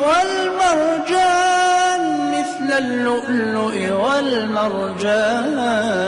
والمرجان مثل اللؤلؤ والمرجان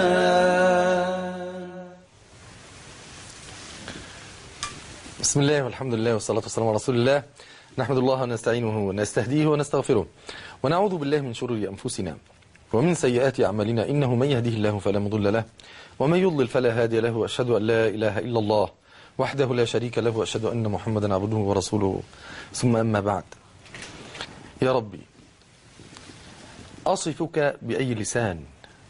بسم الله والحمد لله والصلاة والسلام على رسول الله نحمد الله ونستعينه ونستهديه ونستغفره ونعوذ بالله من شرور أنفسنا ومن سيئات أعمالنا إنه من يهده الله فلا مضل له ومن يضلل فلا هادي له وأشهد أن لا إله إلا الله وحده لا شريك له وأشهد أن محمدا عبده ورسوله ثم أما بعد يا ربي أصفك بأي لسان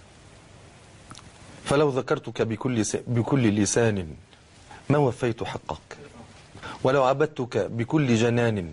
فلو ذكرتك بكل, س... بكل لسان ما وفيت حقك ولو عبدتك بكل جنان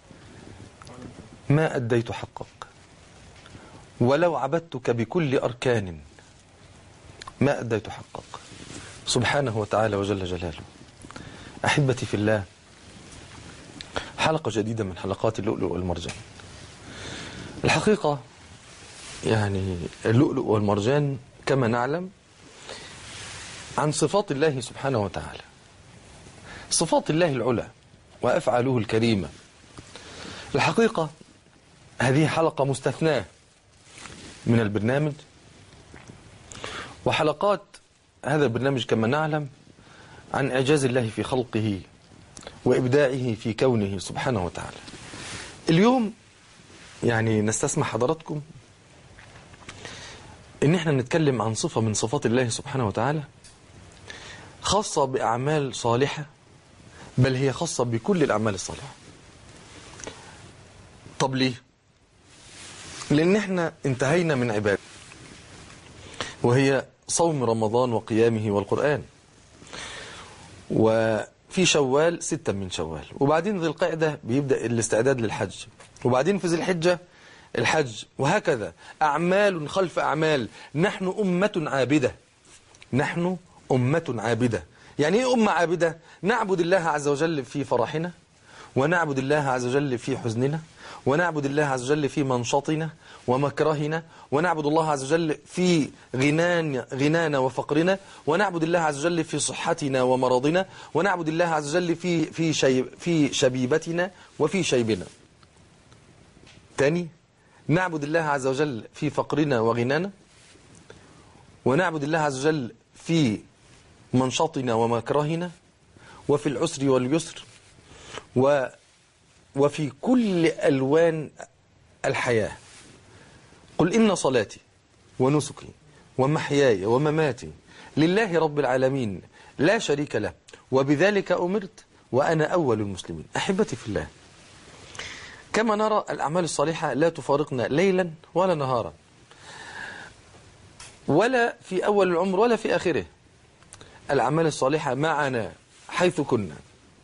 ما أديت حقك ولو عبدتك بكل أركان ما أديت حقك سبحانه وتعالى وجل جلاله أحبتي في الله حلقة جديدة من حلقات اللؤلؤ والمرجان الحقيقة يعني اللؤلؤ والمرجان كما نعلم عن صفات الله سبحانه وتعالى صفات الله العلى وأفعاله الكريمة الحقيقة هذه حلقة مستثناة من البرنامج وحلقات هذا البرنامج كما نعلم عن إعجاز الله في خلقه وإبداعه في كونه سبحانه وتعالى اليوم يعني نستسمح حضراتكم ان احنا نتكلم عن صفة من صفات الله سبحانه وتعالى خاصة بأعمال صالحة بل هي خاصة بكل الأعمال الصالحة طب ليه لأن احنا انتهينا من عبادة وهي صوم رمضان وقيامه والقرآن وفي شوال ستة من شوال وبعدين ذي القعدة بيبدأ الاستعداد للحج وبعدين في ذي الحجة الحج وهكذا أعمال خلف أعمال نحن أمة عابدة نحن أمة عابدة يعني إيه أمة عابدة نعبد الله عز وجل في فرحنا ونعبد الله عز وجل في حزننا ونعبد الله عز وجل في منشطنا ومكرهنا ونعبد الله عز وجل في غنان غنانا وفقرنا ونعبد الله عز وجل في صحتنا ومرضنا ونعبد الله عز وجل في في شيب في شبيبتنا وفي شيبنا تاني نعبد الله عز وجل في فقرنا وغنانا ونعبد الله عز وجل في منشطنا ومكرهنا وفي العسر واليسر و وفي كل ألوان الحياة قل إن صلاتي ونسكي ومحياي ومماتي لله رب العالمين لا شريك له وبذلك أمرت وأنا أول المسلمين أحبتي في الله كما نرى الأعمال الصالحة لا تفارقنا ليلا ولا نهارا ولا في أول العمر ولا في آخره الأعمال الصالحة معنا حيث كنا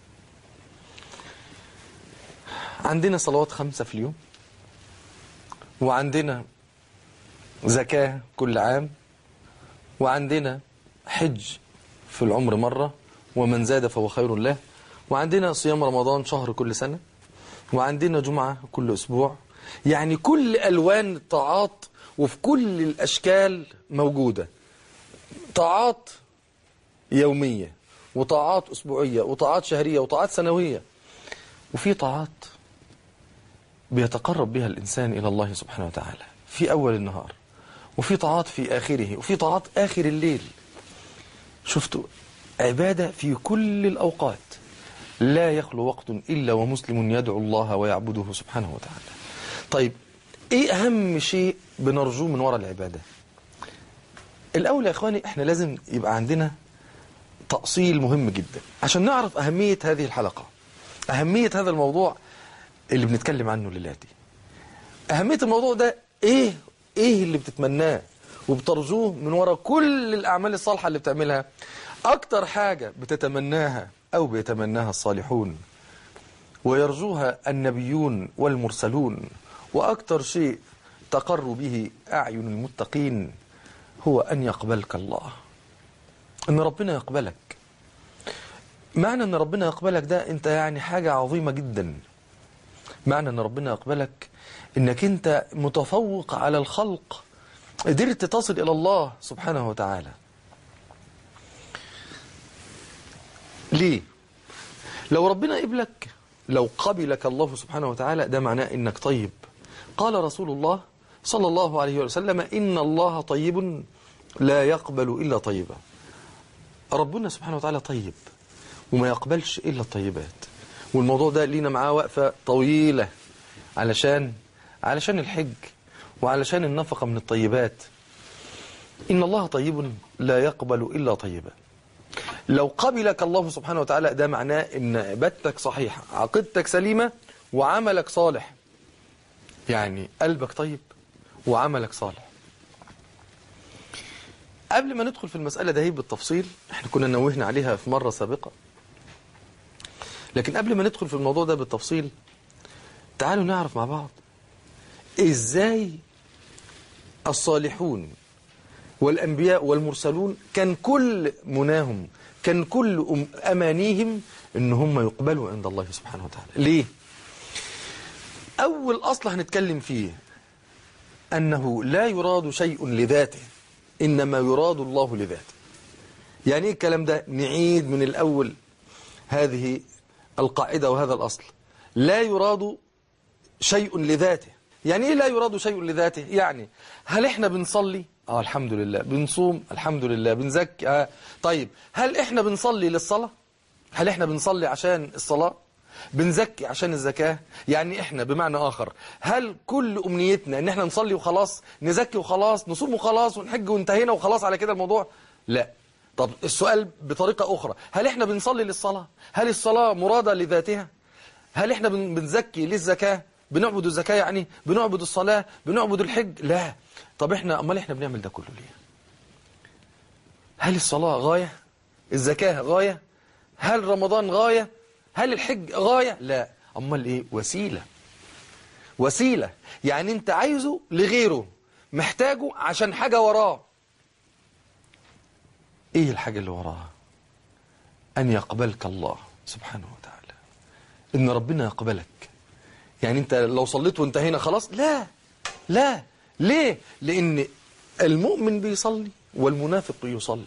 عندنا صلوات خمسة في اليوم وعندنا زكاة كل عام وعندنا حج في العمر مرة ومن زاد فهو خير له وعندنا صيام رمضان شهر كل سنة وعندنا جمعة كل أسبوع يعني كل ألوان الطاعات وفي كل الأشكال موجودة طاعات يومية وطاعات أسبوعية وطاعات شهرية وطاعات سنوية وفي طاعات بيتقرب بها الإنسان إلى الله سبحانه وتعالى في أول النهار وفي طاعات في آخره وفي طاعات آخر الليل شفتوا عبادة في كل الأوقات لا يخلو وقت إلا ومسلم يدعو الله ويعبده سبحانه وتعالى طيب إيه أهم شيء بنرجوه من وراء العبادة الأول يا إخواني إحنا لازم يبقى عندنا تأصيل مهم جدا عشان نعرف أهمية هذه الحلقة أهمية هذا الموضوع اللي بنتكلم عنه دلوقتي أهمية الموضوع ده إيه إيه اللي بتتمناه وبترجوه من وراء كل الأعمال الصالحة اللي بتعملها أكتر حاجة بتتمناها أو بيتمناها الصالحون ويرجوها النبيون والمرسلون وأكتر شيء تقر به أعين المتقين هو أن يقبلك الله أن ربنا يقبلك معنى أن ربنا يقبلك ده أنت يعني حاجة عظيمة جدا معنى أن ربنا يقبلك أنك أنت متفوق على الخلق قدرت تصل إلى الله سبحانه وتعالى ليه لو ربنا قبلك لو قبلك الله سبحانه وتعالى ده معناه انك طيب قال رسول الله صلى الله عليه وسلم إن الله طيب لا يقبل إلا طيبا ربنا سبحانه وتعالى طيب وما يقبلش إلا الطيبات والموضوع ده لينا معاه وقفة طويلة علشان علشان الحج وعلشان النفقة من الطيبات إن الله طيب لا يقبل إلا طيبا لو قبلك الله سبحانه وتعالى ده معناه إن عبادتك صحيحة عقيدتك سليمة وعملك صالح يعني قلبك طيب وعملك صالح قبل ما ندخل في المسألة ده بالتفصيل احنا كنا نوهنا عليها في مرة سابقة لكن قبل ما ندخل في الموضوع ده بالتفصيل تعالوا نعرف مع بعض ازاي الصالحون والأنبياء والمرسلون كان كل مناهم كان كل أم- أمانيهم إن هم يقبلوا عند الله سبحانه وتعالى ليه؟ أول أصل هنتكلم فيه أنه لا يراد شيء لذاته إنما يراد الله لذاته يعني إيه الكلام ده نعيد من الأول هذه القاعدة وهذا الأصل لا يراد شيء لذاته يعني إيه لا يراد شيء لذاته يعني هل إحنا بنصلي آه الحمد لله بنصوم الحمد لله بنزكي آه طيب هل إحنا بنصلي للصلاة هل إحنا بنصلي عشان الصلاة بنزكي عشان الزكاة يعني إحنا بمعنى آخر هل كل أمنيتنا إن إحنا نصلي وخلاص نزكي وخلاص نصوم وخلاص ونحج وانتهينا وخلاص على كده الموضوع لا طب السؤال بطريقة أخرى هل إحنا بنصلي للصلاة هل الصلاة مرادة لذاتها هل إحنا بن- بنزكي للزكاة بنعبد الزكاة يعني بنعبد الصلاة بنعبد الحج لا طب إحنا أمال إحنا بنعمل ده كله ليه هل الصلاة غاية الزكاة غاية هل رمضان غاية هل الحج غاية لا أمال إيه وسيلة وسيلة يعني أنت عايزه لغيره محتاجه عشان حاجة وراه إيه الحاجة اللي وراها أن يقبلك الله سبحانه وتعالى إن ربنا يقبلك يعني أنت لو صليت وانتهينا خلاص لا لا ليه لأن المؤمن بيصلي والمنافق يصلي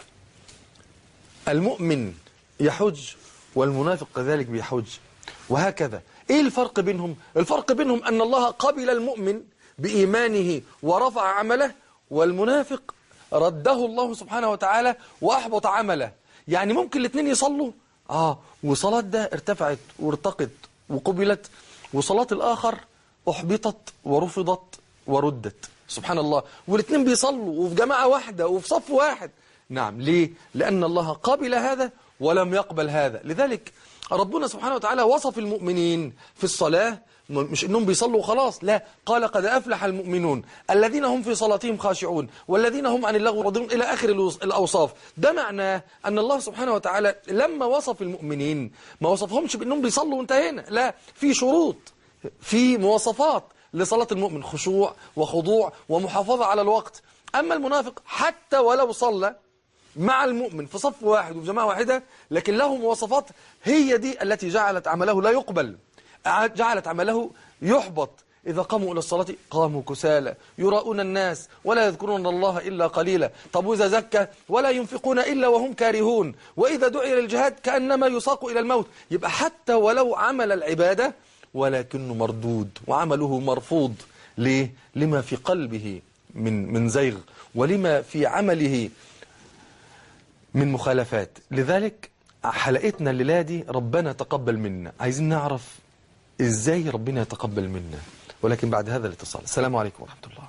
المؤمن يحج والمنافق كذلك بيحج وهكذا ايه الفرق بينهم الفرق بينهم ان الله قبل المؤمن بايمانه ورفع عمله والمنافق رده الله سبحانه وتعالى واحبط عمله يعني ممكن الاثنين يصلوا اه وصلاة ده ارتفعت وارتقت وقبلت وصلاة الاخر احبطت ورفضت وردت سبحان الله والاثنين بيصلوا وفي جماعة واحدة وفي صف واحد نعم ليه؟ لأن الله قبل هذا ولم يقبل هذا لذلك ربنا سبحانه وتعالى وصف المؤمنين في الصلاة م- مش انهم بيصلوا وخلاص لا قال قد افلح المؤمنون الذين هم في صلاتهم خاشعون والذين هم عن اللغو راضون الى اخر الوص- الاوصاف ده معناه ان الله سبحانه وتعالى لما وصف المؤمنين ما وصفهمش بانهم بيصلوا وانتهينا لا في شروط في مواصفات لصلاة المؤمن خشوع وخضوع ومحافظة على الوقت أما المنافق حتى ولو صلى مع المؤمن في صف واحد وفي جماعة واحدة لكن له مواصفات هي دي التي جعلت عمله لا يقبل ع- جعلت عمله يحبط إذا قاموا إلى الصلاة قاموا كسالى يراؤون الناس ولا يذكرون الله إلا قليلا طب وإذا زكى ولا ينفقون إلا وهم كارهون وإذا دعي للجهاد كأنما يساق إلى الموت يبقى حتى ولو عمل العبادة ولكنه مردود وعمله مرفوض ليه؟ لما في قلبه من من زيغ ولما في عمله من مخالفات لذلك حلقتنا الليلة دي ربنا تقبل منا عايزين نعرف ازاي ربنا يتقبل منا ولكن بعد هذا الاتصال السلام عليكم ورحمة الله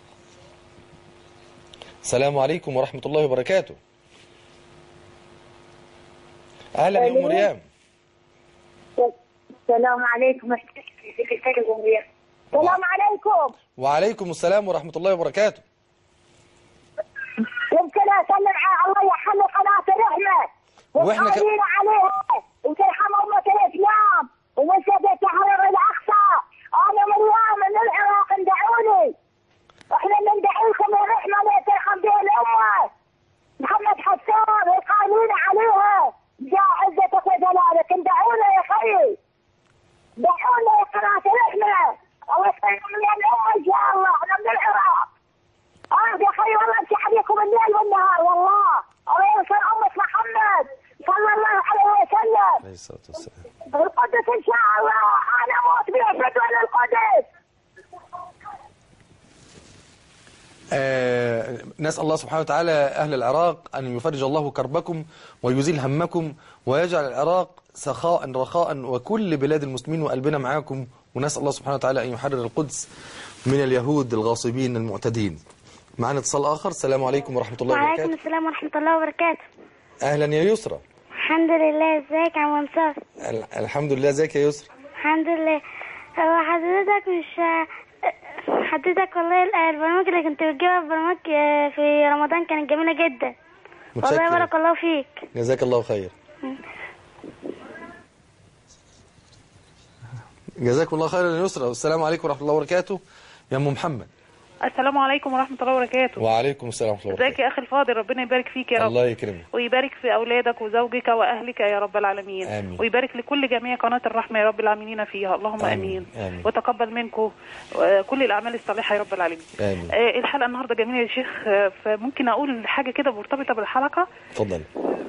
السلام عليكم ورحمة الله وبركاته أهلا يا أم مريم السلام عليكم السلام عليكم وعليكم السلام ورحمة الله وبركاته يمكن اسلم على الله يحل قناه الرحمه وإحنا ك- والقائمين عليها وترحم امه الاسلام ومسجد التحرير الاقصى انا مريم من العراق ندعوني احنا ندعيكم الرحمه اللي ترحم بها الامه محمد حسان والقائمين عليها جاء عزتك وجلالك ندعونا يا خيي دعونا يا قناه الرحمه الله يسلم من الامه ان شاء الله احنا من العراق اه يا خي والله امسح عليكم الليل والنهار والله الله ينصر امة محمد صلى الله عليه وسلم عليه الصلاة والسلام القدس ان شاء الله انا موت بيشهد ولا القدس آه نسأل الله سبحانه وتعالى أهل العراق أن يفرج الله كربكم ويزيل همكم ويجعل العراق سخاء رخاء وكل بلاد المسلمين وقلبنا معاكم ونسأل الله سبحانه وتعالى أن يحرر القدس من اليهود الغاصبين المعتدين معنا اتصال آخر السلام عليكم ورحمة الله وعليكم وبركاته السلام ورحمة الله وبركاته أهلا يا يسرى الحمد لله ازيك يا عم منصور ال- الحمد لله ازيك يا يسرى الحمد لله هو حضرتك مش حضرتك والله ال- البرامج اللي كنت بتجيبها في برامج آه، في رمضان كانت جميلة جدا والله متشكر. بارك الله فيك جزاك الله خير جزاكم الله خيرا يا يسرى والسلام عليكم ورحمة الله وبركاته يا أم محمد السلام عليكم ورحمة الله وبركاته وعليكم السلام ورحمة الله ازيك وبركاته يا أخي الفاضل ربنا يبارك فيك يا رب الله يكرمك ويبارك في أولادك وزوجك وأهلك يا رب العالمين آمين. ويبارك لكل جميع قناة الرحمة يا رب العالمين فيها اللهم آمين. آمين, آمين. وتقبل منكم آه، كل الأعمال الصالحة يا رب العالمين آمين. آه، الحلقة النهاردة جميلة يا شيخ آه، فممكن أقول حاجة كده مرتبطة بالحلقة اتفضل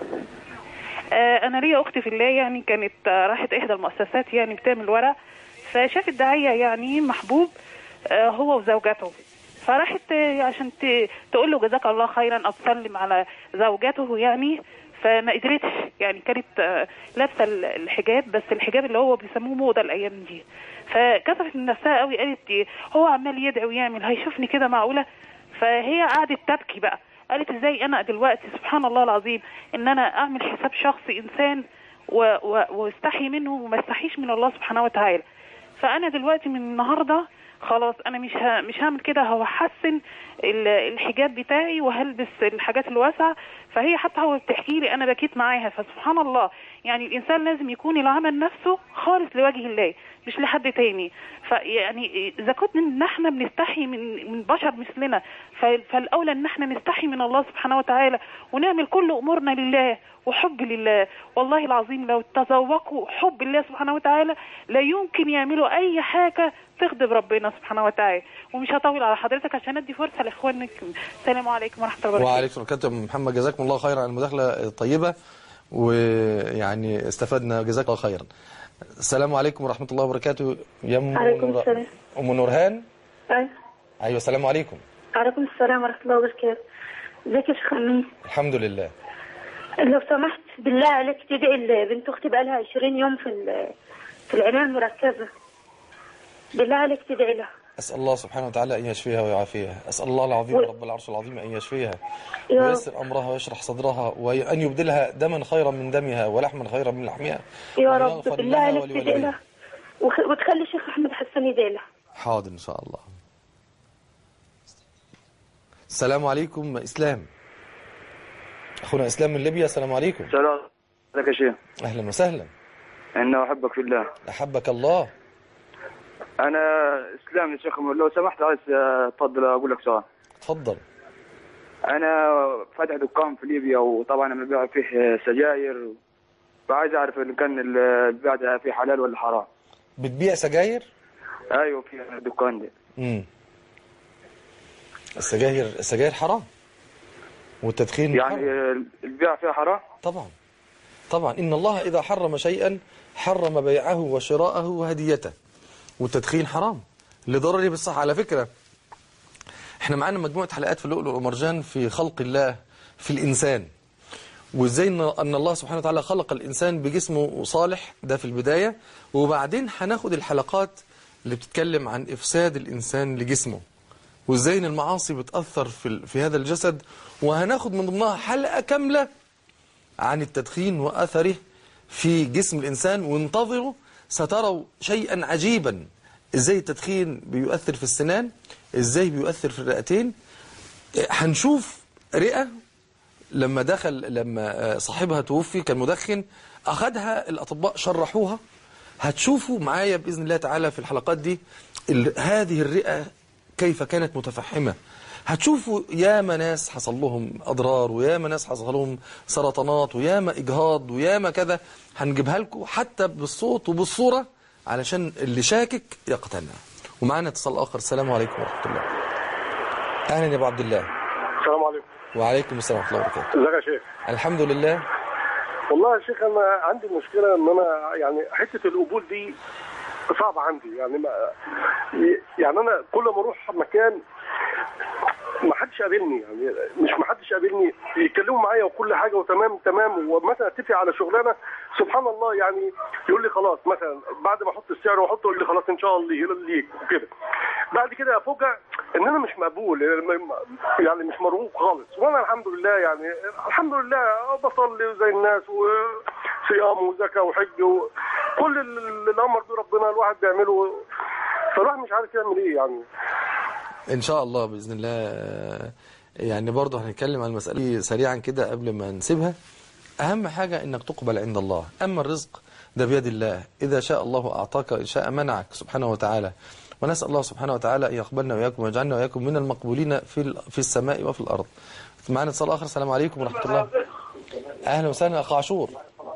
آه، انا ليا اختي في الله يعني كانت آه، راحت احدى المؤسسات يعني بتعمل ورق فشافت داعيه يعني محبوب آه، هو وزوجته فراحت آه، عشان ت- تقول له جزاك الله خيرا او تسلم على زوجته يعني فما قدرتش يعني كانت آه، لابسه ال- الحجاب بس الحجاب اللي هو بيسموه موضه الايام دي فكسفت من نفسها قوي قالت إيه، هو عمال يدعي ويعمل هيشوفني كده معقوله فهي قعدت تبكي بقى قالت ازاي انا دلوقتي سبحان الله العظيم ان انا اعمل حساب شخص انسان و- و- واستحي منه وما استحيش من الله سبحانه وتعالى فانا دلوقتي من النهارده خلاص انا مش ه... مش هعمل كده هو حسن ال- الحجاب بتاعي وهلبس الحاجات الواسعه فهي حتى هو بتحكي لي انا بكيت معاها فسبحان الله يعني الانسان لازم يكون العمل نفسه خالص لوجه الله مش لحد تاني فيعني اذا كنا ان احنا بنستحي من من بشر مثلنا ف- فالاولى ان احنا نستحي من الله سبحانه وتعالى ونعمل كل امورنا لله وحب لله والله العظيم لو تذوقوا حب الله سبحانه وتعالى لا يمكن يعملوا اي حاجه تغضب ربنا سبحانه وتعالى ومش هطول على حضرتك عشان ادي فرصه لاخوانك السلام عليكم ورحمه الله وبركاته وعليكم السلام يا محمد جزاكم الله خيرا على المداخلة الطيبة ويعني استفدنا جزاك الله خيرا السلام عليكم ورحمة الله وبركاته يا أم عليكم نور- السلام. أم نورهان أيوة. أيوة السلام عليكم عليكم السلام ورحمة الله وبركاته ازيك يا شيخ أمين الحمد لله لو سمحت بالله عليك تدعي ل- بنت أختي بقالها 20 يوم في ال- في العناية المركزة بالله عليك تدعي لها أسأل الله سبحانه وتعالى أن يشفيها ويعافيها أسأل الله العظيم و- رب العرش العظيم أن يشفيها يا رب. ويسر أمرها ويشرح صدرها وأن يبدلها دما خيرا من دمها ولحما خيرا من لحمها يا وأن رب يغفر بالله لها عليك تدعي ولوالديها. لها وخ- وتخلي الشيخ أحمد حسن يدعي لها حاضر إن شاء الله السلام عليكم إسلام أخونا إسلام من ليبيا السلام عليكم سلام ازيك يا شيخ أهلا وسهلا انا احبك في الله أحبك الله انا اسلام يا شيخ لو سمحت عايز اتفضل اقول لك سؤال تفضل انا فاتح دكان في ليبيا وطبعا انا ببيع فيه سجاير فعايز اعرف ان كان البيع ده فيه حلال ولا حرام بتبيع سجاير ايوه في الدكان ده امم السجاير السجاير حرام والتدخين يعني حرام. البيع فيه حرام طبعا طبعا إن الله إذا حرم شيئا حرم بيعه وشراءه وهديته والتدخين حرام لضرره بالصحة على فكرة احنا معانا مجموعة حلقات في اللؤلؤ والمرجان في خلق الله في الإنسان وازاي ان أن الله سبحانه وتعالى خلق الإنسان بجسمه صالح ده في البداية وبعدين هناخد الحلقات اللي بتتكلم عن إفساد الإنسان لجسمه وازاي ان المعاصي بتأثر في, ال- في هذا الجسد وهناخد من ضمنها حلقة كاملة عن التدخين وأثره في جسم الإنسان وانتظروا ستروا شيئا عجيبا إزاي التدخين بيؤثر في السنان إزاي بيؤثر في الرئتين هنشوف رئة لما دخل لما صاحبها توفي كان مدخن أخذها الأطباء شرحوها هتشوفوا معايا بإذن الله تعالى في الحلقات دي ال- هذه الرئة كيف كانت متفحمة هتشوفوا ياما ناس حصل لهم أضرار وياما ناس حصل لهم سرطانات وياما إجهاض وياما كذا هنجيبها لكم حتى بالصوت وبالصورة علشان اللي شاكك يقتنع ومعانا اتصال آخر السلام عليكم ورحمة الله أهلا يا أبو عبد الله السلام عليكم وعليكم السلام ورحمة الله وبركاته ازيك يا شيخ الحمد لله والله يا شيخ انا عندي مشكله ان انا يعني حته القبول دي صعبه عندي يعني ما يعني انا كل ما اروح مكان ما حدش قابلني يعني مش ما حدش قابلني يتكلموا معايا وكل حاجه وتمام تمام ومثلا اتفق على شغلانه سبحان الله يعني يقول لي خلاص مثلا بعد ما احط السعر واحطه يقول لي خلاص ان شاء الله ليك وكده بعد كده افوجئ ان انا مش مقبول يعني مش مرغوب خالص وانا الحمد لله يعني الحمد لله بصلي زي الناس وصيام وزكاه وحج وكل اللي الامر به ربنا الواحد بيعمله فالواحد مش عارف يعمل ايه يعني ان شاء الله باذن الله آه، يعني برضه هنتكلم عن المساله دي سريعا كده قبل ما نسيبها اهم حاجه انك تقبل عند الله اما الرزق ده بيد الله اذا شاء الله اعطاك ان شاء منعك سبحانه وتعالى ونسال الله سبحانه وتعالى ان يقبلنا واياكم ويجعلنا واياكم من المقبولين في ال- في السماء وفي الارض معنا اتصال اخر السلام عليكم ورحمه الله اهلا وسهلا اخ عاشور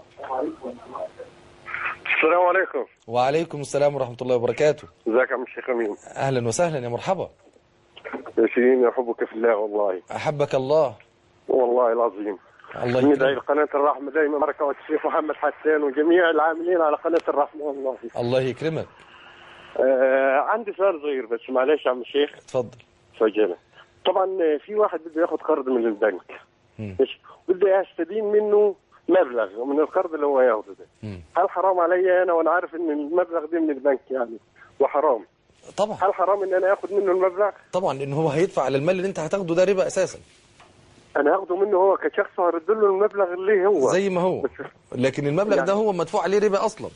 السلام عليكم وعليكم السلام ورحمه الله وبركاته ازيك يا عم الشيخ امين اهلا وسهلا يا مرحبا يا شيرين احبك في الله والله احبك الله والله العظيم الله ندعي يكرمك لقناة الرحمة دائما بركة والشيخ محمد حسان وجميع العاملين على قناة الرحمة والله الله يكرمك آه عندي سؤال صغير بس معلش يا عم الشيخ اتفضل سجلة طبعا آه، في واحد بده ياخد قرض من البنك مم. مش بده يستدين منه مبلغ من القرض اللي هو ياخده ده مم. هل حرام علي انا وانا عارف ان المبلغ ده من البنك يعني وحرام طبعا هل حرام ان انا اخد منه المبلغ طبعا لان هو هيدفع على المال اللي انت هتاخده ده ربا اساسا انا هاخده منه هو كشخص وهرد له المبلغ اللي هو زي ما هو بس لكن المبلغ يعني- ده هو مدفوع عليه ربا اصلا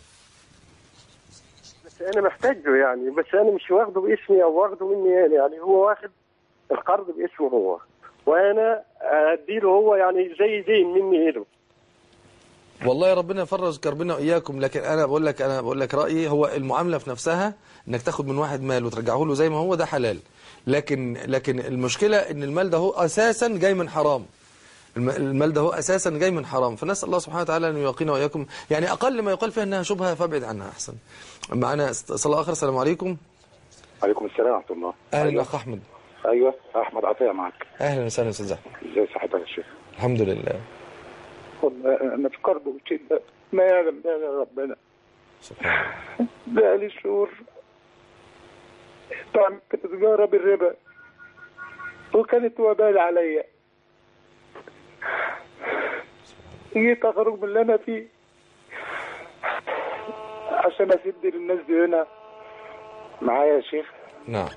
بس انا محتاجه يعني بس انا مش واخده باسمي او واخده مني انا يعني هو واخد القرض باسمه هو وانا اديله هو يعني زي دين مني له والله ربنا يفرج كربنا واياكم لكن انا بقول لك انا بقول لك رايي هو المعامله في نفسها انك تاخد من واحد مال وترجعه له زي ما هو ده حلال لكن لكن المشكله ان المال ده هو اساسا جاي من حرام الم- المال ده هو اساسا جاي من حرام فنسال الله سبحانه وتعالى ان يقينا واياكم يعني اقل ما يقال فيها انها شبهه فابعد عنها احسن معنا صلاه اخر السلام عليكم عليكم السلام ورحمة الله اهلا أيوة. اخ احمد أيوة أحمد عطية معك اهلا وسهلا استاذ احمد إزاي صحتك يا شيخ الحمد لله والله أنا في كرب وشدة ما يعلم بها إلا ربنا سبحان الله بقالي شهور طعمت تجارة بالربا وكانت وبال عليا جيت أخرج من اللي أنا فيه عشان أسد للناس دي هنا معايا يا شيخ نعم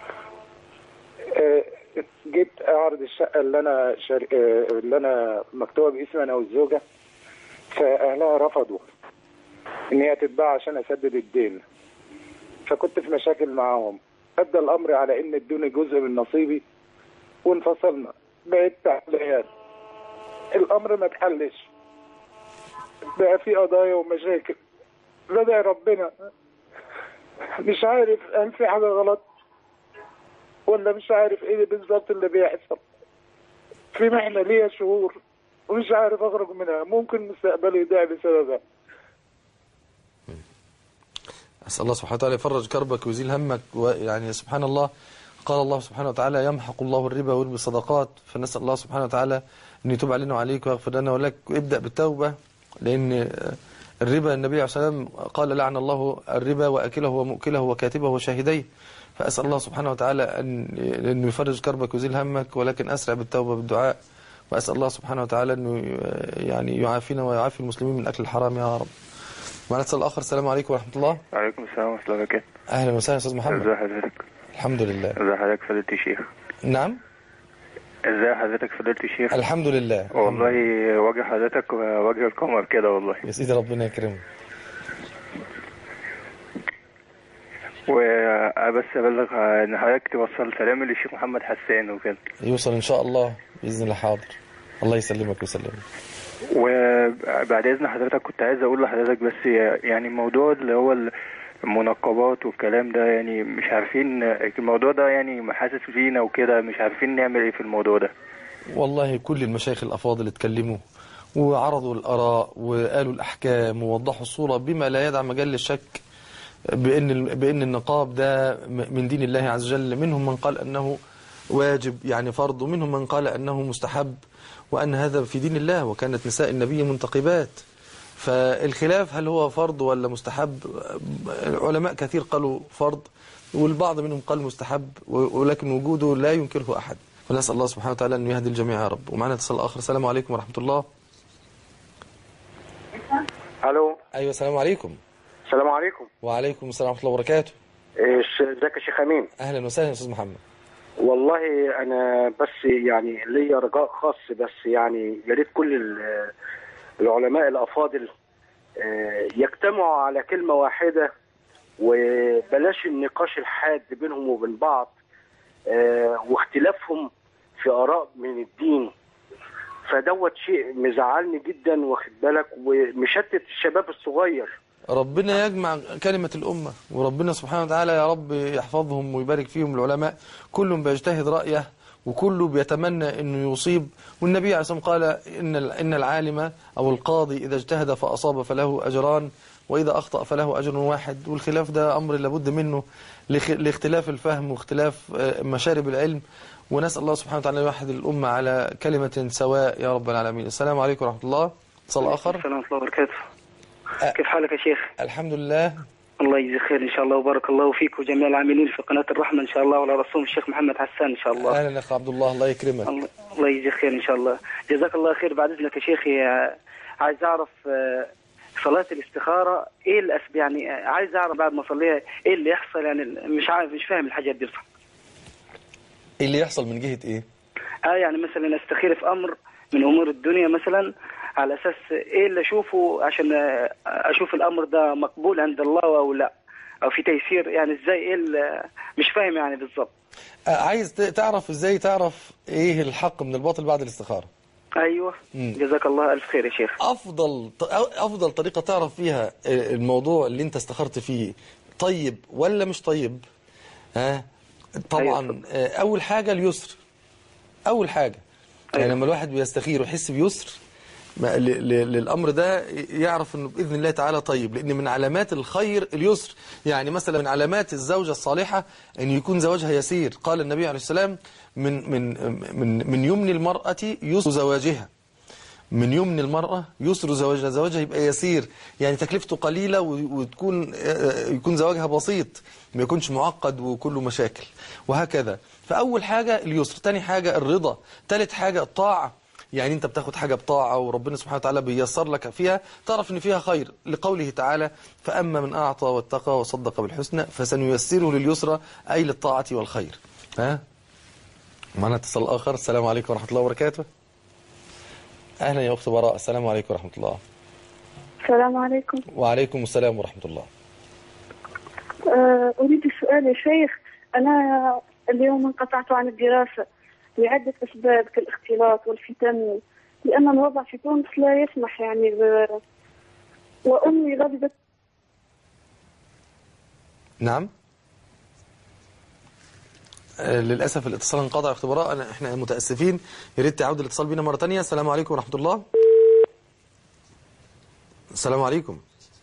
آه، جيت اعرض الشقه اللي انا شار... آه، اللي انا مكتوبه باسمي انا والزوجه فاهلها رفضوا ان هي تتباع عشان اسدد الدين فكنت في مشاكل معاهم ادى الامر على ان ادوني جزء من نصيبي وانفصلنا بقيت تعبان الامر ما اتحلش بقى في قضايا ومشاكل بدأ ربنا مش عارف هل في حاجه غلط ولا مش عارف ايه بالظبط اللي بيحصل في محنة ليا شهور ومش عارف اخرج منها ممكن مستقبلي يضيع بسببها أسأل الله سبحانه وتعالى يفرج كربك ويزيل همك ويعني سبحان الله قال الله سبحانه وتعالى يمحق الله الربا ويربي الصدقات فنسأل الله سبحانه وتعالى أن يتوب علينا وعليك ويغفر لنا ولك وابدأ بالتوبة لأن الربا النبي عليه الصلاة والسلام قال لعن الله الربا وأكله ومؤكله وكاتبه وشاهديه فأسأل الله سبحانه وتعالى أن أن يفرج كربك ويزيل همك ولكن أسرع بالتوبة بالدعاء وأسأل الله سبحانه وتعالى أنه يعني يعافينا ويعافي المسلمين من أكل الحرام يا رب معنا اتصال آخر السلام عليكم ورحمة الله وعليكم السلام ورحمة الله وبركاته أهلا وسهلا أستاذ ازي محمد حضرتك الحمد لله ازي حضرتك فضيلة الشيخ نعم ازي حضرتك فضيلة الشيخ الحمد لله والله وجه حضرتك وجه القمر كده والله يا سيدي ربنا يكرمك وبس ابلغ ان حضرتك توصل سلامي للشيخ محمد حسان وكده يوصل إن شاء الله بإذن الله حاضر الله يسلمك ويسلمك وبعد اذن حضرتك كنت عايز اقول لحضرتك بس يعني الموضوع اللي هو المنقبات والكلام ده يعني مش عارفين الموضوع ده يعني محاسس فينا وكده مش عارفين نعمل ايه في الموضوع ده والله كل المشايخ الأفاضل اتكلموا وعرضوا الآراء وقالوا الأحكام ووضحوا الصورة بما لا يدع مجال للشك بأن بأن النقاب ده من دين الله عز وجل منهم من قال أنه واجب يعني فرض ومنهم من قال أنه مستحب وأن هذا في دين الله وكانت نساء النبي منتقبات فالخلاف هل هو فرض ولا مستحب علماء كثير قالوا فرض والبعض منهم قال مستحب ولكن وجوده لا ينكره أحد ونسأل الله سبحانه وتعالى أن يهدي الجميع يا رب ومعنا اتصال آخر السلام عليكم ورحمة الله الو أيوة السلام عليكم السلام عليكم وعليكم السلام ورحمة الله وبركاته إيش- ازيك يا شيخ امين أهلا وسهلا يا أستاذ محمد والله انا بس يعني ليا رجاء خاص بس يعني يا ريت كل ال- العلماء الافاضل آه، يجتمعوا على كلمه واحده وبلاش النقاش الحاد بينهم وبين بعض آه، واختلافهم في اراء من الدين فدوت شيء مزعلني جدا واخد بالك ومشتت الشباب الصغير ربنا يجمع كلمة الأمة وربنا سبحانه وتعالى يا رب يحفظهم ويبارك فيهم العلماء كلهم بيجتهد رأيه وكله بيتمنى أنه يصيب والنبي عليه الصلاة والسلام قال إن إن العالم أو القاضي إذا اجتهد فأصاب فله أجران وإذا أخطأ فله أجر واحد والخلاف ده أمر لابد منه لخ- لاختلاف الفهم واختلاف آه، مشارب العلم ونسأل الله سبحانه وتعالى أن يوحد الأمة على كلمة سواء يا رب العالمين السلام عليكم ورحمة الله اتصال آخر السلام ورحمة الله وبركاته كيف حالك يا شيخ؟ الحمد لله الله يجزي خير إن شاء الله وبارك الله فيك وجميع العاملين في قناة الرحمة إن شاء الله وعلى رسول الشيخ محمد حسان إن شاء الله أهلا أخ عبد الله الله يكرمك الله الله يجزي خير إن شاء الله جزاك الله خير بعد إذنك يا شيخي آه، عايز أعرف آه، صلاة الاستخارة إيه الأسب يعني آه، عايز أعرف بعد ما أصليها إيه اللي يحصل يعني مش عارف مش فاهم الحاجات دي بصراحة إيه اللي يحصل من جهة إيه اه يعني مثلا استخير في امر من امور الدنيا مثلا على اساس ايه اللي اشوفه عشان آه، اشوف الامر ده مقبول عند الله او لا او في تيسير يعني ازاي ايه اللي- مش فاهم يعني بالظبط آه، عايز ت- تعرف ازاي تعرف ايه الحق من الباطل بعد الاستخارة ايوه مم. جزاك الله الف خير يا شيخ افضل ط- افضل طريقة تعرف فيها آه، الموضوع اللي انت استخرت فيه طيب ولا مش طيب ها طبعا آه، اول حاجة اليسر اول حاجة يعني لما الواحد بيستخير ويحس بيسر ما- ل- ل- للامر ده يعرف انه باذن الله تعالى طيب لان من علامات الخير اليسر يعني مثلا من علامات الزوجه الصالحه ان يكون زواجها يسير قال النبي عليه السلام من من من من يمن المراه يسر زواجها من يمن المرأة يسر زواجها زواجها يبقى يسير يعني تكلفته قليلة و- وتكون آه، يكون زواجها بسيط ما يكونش معقد وكله مشاكل وهكذا فأول حاجة اليسر تاني حاجة الرضا تالت حاجة الطاعة يعني انت بتاخد حاجة بطاعة وربنا سبحانه وتعالى بيسر لك فيها تعرف ان فيها خير لقوله تعالى فأما من أعطى واتقى وصدق بالحسنى فسنيسره لليسرى أي للطاعة والخير ها معنا اتصال آخر السلام عليكم ورحمة الله وبركاته أهلا يا أخت براء السلام عليكم ورحمة الله السلام عليكم وعليكم السلام ورحمة الله آه، أريد السؤال يا شيخ أنا اليوم انقطعت عن الدراسة لعدة أسباب كالاختلاط والفتن لأن الوضع في تونس لا يسمح يعني ب... وأمي غضبت نعم آه، للأسف الاتصال انقطع يا أخت براء أنا إحنا متأسفين يا ريت تعود الاتصال بينا مرة تانية السلام عليكم ورحمة الله السلام عليكم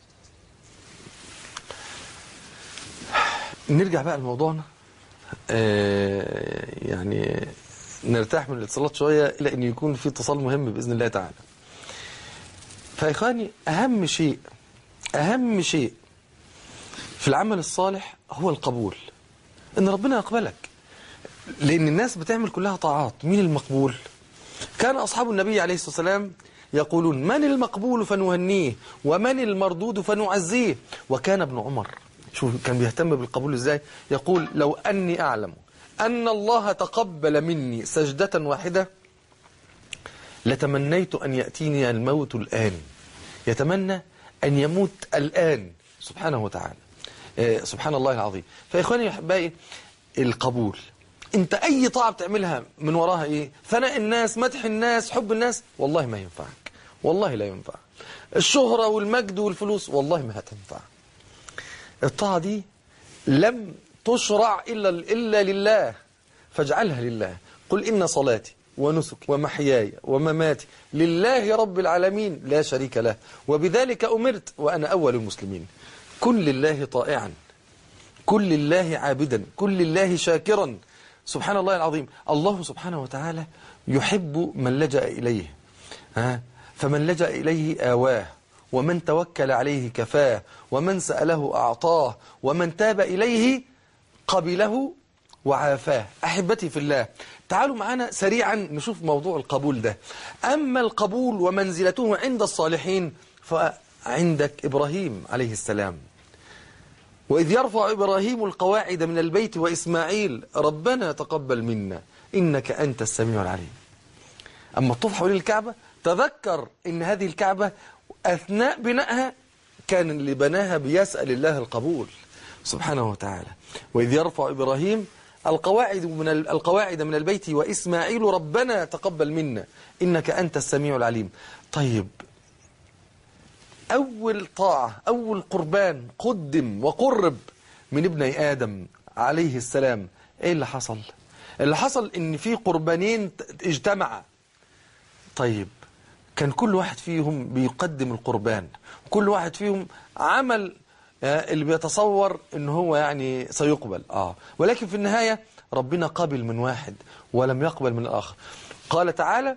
نرجع بقى لموضوعنا آه، يعني نرتاح من الاتصالات شوية إلى أن يكون في اتصال مهم بإذن الله تعالى فيا إخواني أهم شيء أهم شيء في العمل الصالح هو القبول ان ربنا يقبلك لان الناس بتعمل كلها طاعات مين المقبول كان اصحاب النبي عليه الصلاه والسلام يقولون من المقبول فنهنيه ومن المردود فنعزيه وكان ابن عمر شوف كان بيهتم بالقبول ازاي يقول لو اني اعلم ان الله تقبل مني سجده واحده لتمنيت ان ياتيني الموت الان يتمنى ان يموت الان سبحانه وتعالى آه، سبحان الله العظيم فإخواني يا أحبائي القبول انت اي طاعة بتعملها من وراها ايه ثناء الناس مدح الناس حب الناس والله ما ينفعك والله لا ينفع الشهرة والمجد والفلوس والله ما هتنفع الطاعة دي لم تشرع إلا, إلا لله فاجعلها لله قل إن صلاتي ونسكي ومحياي ومماتي لله رب العالمين لا شريك له وبذلك أمرت وأنا أول المسلمين كن لله طائعا كن لله عابدا كن لله شاكرا سبحان الله العظيم الله سبحانه وتعالى يحب من لجأ إليه ها فمن لجأ إليه آواه ومن توكل عليه كفاه ومن سأله أعطاه ومن تاب إليه قبله وعافاه أحبتي في الله تعالوا معنا سريعا نشوف موضوع القبول ده أما القبول ومنزلته عند الصالحين فعندك إبراهيم عليه السلام وإذ يرفع إبراهيم القواعد من البيت وإسماعيل ربنا تقبل منا إنك أنت السميع العليم أما الطوف حوالين الكعبة تذكر إن هذه الكعبة أثناء بنائها كان اللي بناها بيسأل الله القبول سبحانه وتعالى وإذ يرفع إبراهيم القواعد من القواعد من البيت وإسماعيل ربنا تقبل منا إنك أنت السميع العليم طيب أول طاعة أول قربان قدم وقرب من ابني آدم عليه السلام إيه اللي حصل اللي حصل إن في قربانين اجتمعا طيب كان كل واحد فيهم بيقدم القربان كل واحد فيهم عمل اللي بيتصور ان هو يعني سيقبل اه ولكن في النهاية ربنا قبل من واحد ولم يقبل من الآخر قال تعالى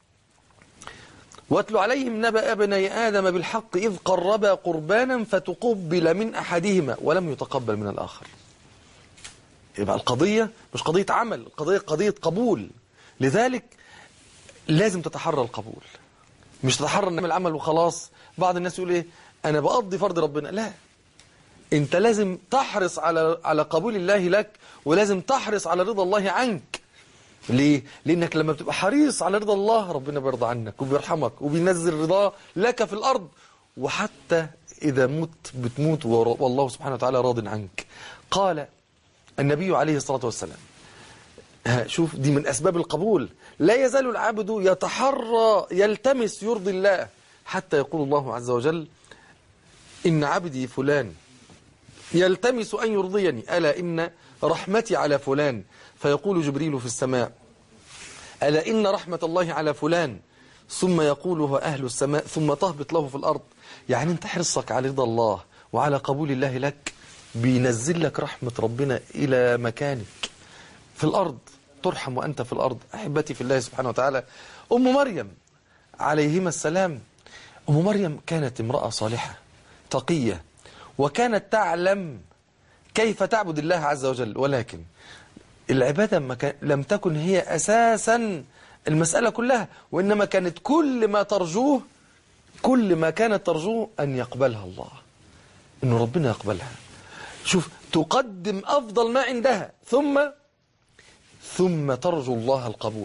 واتل عليهم نبأ ابني آدم بالحق إذ قربا قربانا فتقبل من أحدهما ولم يتقبل من الآخر يبقى القضية مش قضية عمل القضية قضية قبول لذلك لازم تتحرى القبول مش تتحرى ان نعمل عمل وخلاص بعض الناس يقول ايه انا بقضي فرض ربنا لا انت لازم تحرص على على قبول الله لك ولازم تحرص على رضا الله عنك ليه لانك لما بتبقى حريص على رضا الله ربنا بيرضى عنك وبيرحمك وبينزل رضاه لك في الارض وحتى اذا مت بتموت والله سبحانه وتعالى راض عنك قال النبي عليه الصلاه والسلام شوف دي من أسباب القبول لا يزال العبد يتحرى يلتمس يرضي الله حتى يقول الله عز وجل إن عبدي فلان يلتمس أن يرضيني ألا إن رحمتي على فلان فيقول جبريل في السماء ألا إن رحمة الله على فلان ثم يقولها أهل السماء ثم تهبط له في الأرض يعني انت حرصك على رضا الله وعلى قبول الله لك بينزل لك رحمة ربنا إلى مكانك في الأرض ترحم وأنت في الأرض أحبتي في الله سبحانه وتعالى أم مريم عليهما السلام أم مريم كانت امرأة صالحة تقية وكانت تعلم كيف تعبد الله عز وجل ولكن العبادة ما كان لم تكن هي أساسا المسألة كلها وإنما كانت كل ما ترجوه كل ما كانت ترجوه أن يقبلها الله أن ربنا يقبلها شوف تقدم أفضل ما عندها ثم ثم ترجو الله القبول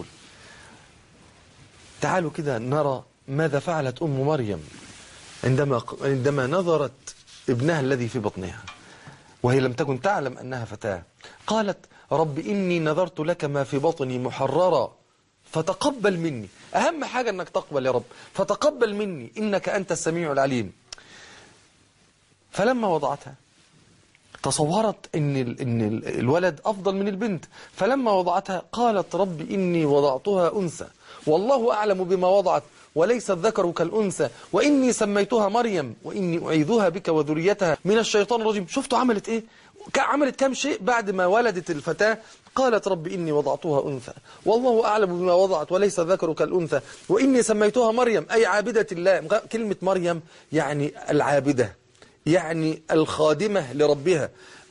تعالوا كده نرى ماذا فعلت أم مريم عندما عندما نظرت ابنها الذي في بطنها وهي لم تكن تعلم أنها فتاة قالت رب إني نذرت لك ما في بطني محررا فتقبل مني أهم حاجة أنك تقبل يا رب فتقبل مني إنك أنت السميع العليم فلما وضعتها تصورت ان ان الولد افضل من البنت فلما وضعتها قالت رب اني وضعتها انثى والله اعلم بما وضعت وليس الذكر كالانثى واني سميتها مريم واني اعيذها بك وذريتها من الشيطان الرجيم شفتوا عملت ايه عملت كم شيء بعد ما ولدت الفتاه قالت رب إني وضعتها أنثى والله أعلم بما وضعت وليس الذكر كالأنثى وإني سميتها مريم أي عابدة الله كلمة مريم يعني العابدة يعني الخادمة لربها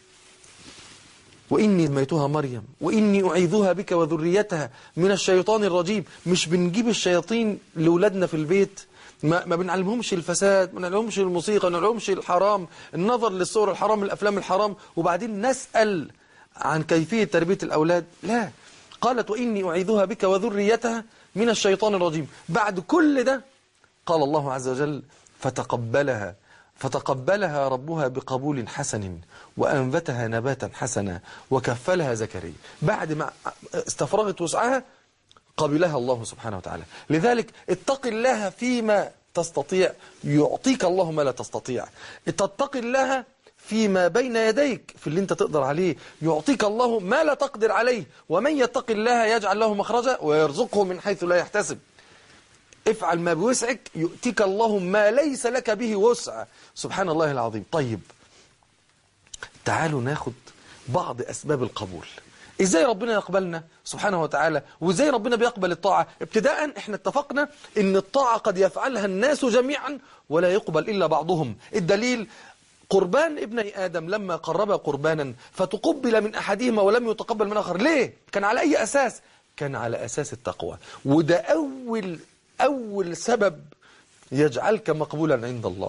وإني سميتها مريم وإني أعيذها بك وذريتها من الشيطان الرجيم مش بنجيب الشياطين لأولادنا في البيت ما, ما بنعلمهمش الفساد ما بنعلمهمش الموسيقى ما بنعلمهمش الحرام النظر للصور الحرام الأفلام الحرام وبعدين نسأل عن كيفية تربية الأولاد لا قالت وإني أعيذها بك وذريتها من الشيطان الرجيم بعد كل ده قال الله عز وجل فتقبلها فتقبلها ربها بقبول حسن وأنبتها نباتا حسنا وكفلها زكريا بعد ما استفرغت وسعها قبلها الله سبحانه وتعالى لذلك اتق الله فيما تستطيع يعطيك الله ما لا تستطيع تتق الله فيما بين يديك في اللي انت تقدر عليه يعطيك الله ما لا تقدر عليه ومن يتق الله يجعل له مخرجا ويرزقه من حيث لا يحتسب افعل ما بوسعك يؤتيك الله ما ليس لك به وسع سبحان الله العظيم طيب تعالوا ناخد بعض أسباب القبول ازاي ربنا يقبلنا سبحانه وتعالى وازاي ربنا بيقبل الطاعة ابتداء احنا اتفقنا ان الطاعة قد يفعلها الناس جميعا ولا يقبل الا بعضهم الدليل قربان ابني آدم لما قرب قربانا فتقبل من أحدهما ولم يتقبل من آخر ليه؟ كان على أي أساس؟ كان على أساس التقوى وده أول أول سبب يجعلك مقبولا عند الله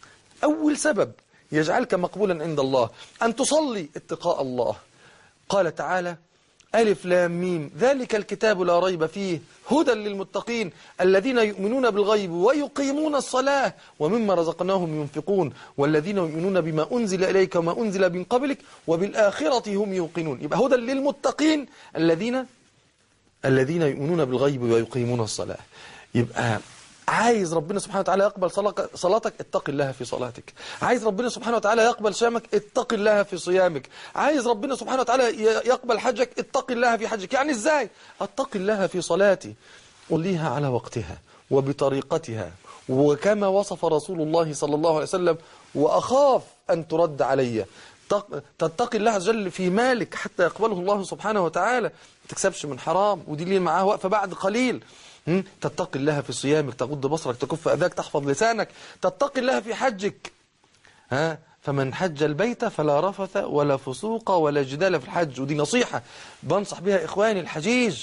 أول سبب يجعلك مقبولا عند الله أن تصلي اتقاء الله قال تعالى ألف لام ميم ذلك الكتاب لا ريب فيه هدى للمتقين الذين يؤمنون بالغيب ويقيمون الصلاة ومما رزقناهم ينفقون والذين يؤمنون بما أنزل إليك وما أنزل من قبلك وبالآخرة هم يوقنون يبقى هدى للمتقين الذين الذين يؤمنون بالغيب ويقيمون الصلاة يبقى عايز ربنا سبحانه وتعالى يقبل صلاتك- صلاتك اتق الله في صلاتك عايز ربنا سبحانه وتعالى يقبل صيامك اتق الله في صيامك عايز ربنا سبحانه وتعالى ي- يقبل حجك اتق الله في حجك يعني ازاي اتق الله في صلاتي قليها على وقتها وبطريقتها وكما وصف رسول الله صلى الله عليه وسلم وأخاف أن ترد علي تق- تتقي الله عز وجل في مالك حتى يقبله الله سبحانه وتعالى ما تكسبش من حرام ودي اللي معاه وقفة بعد قليل م? تتقي الله في صيامك تغض بصرك تكف أذاك تحفظ لسانك تتقي الله في حجك ها فمن حج البيت فلا رفث ولا فسوق ولا جدال في الحج ودي نصيحة بنصح بها إخواني الحجيج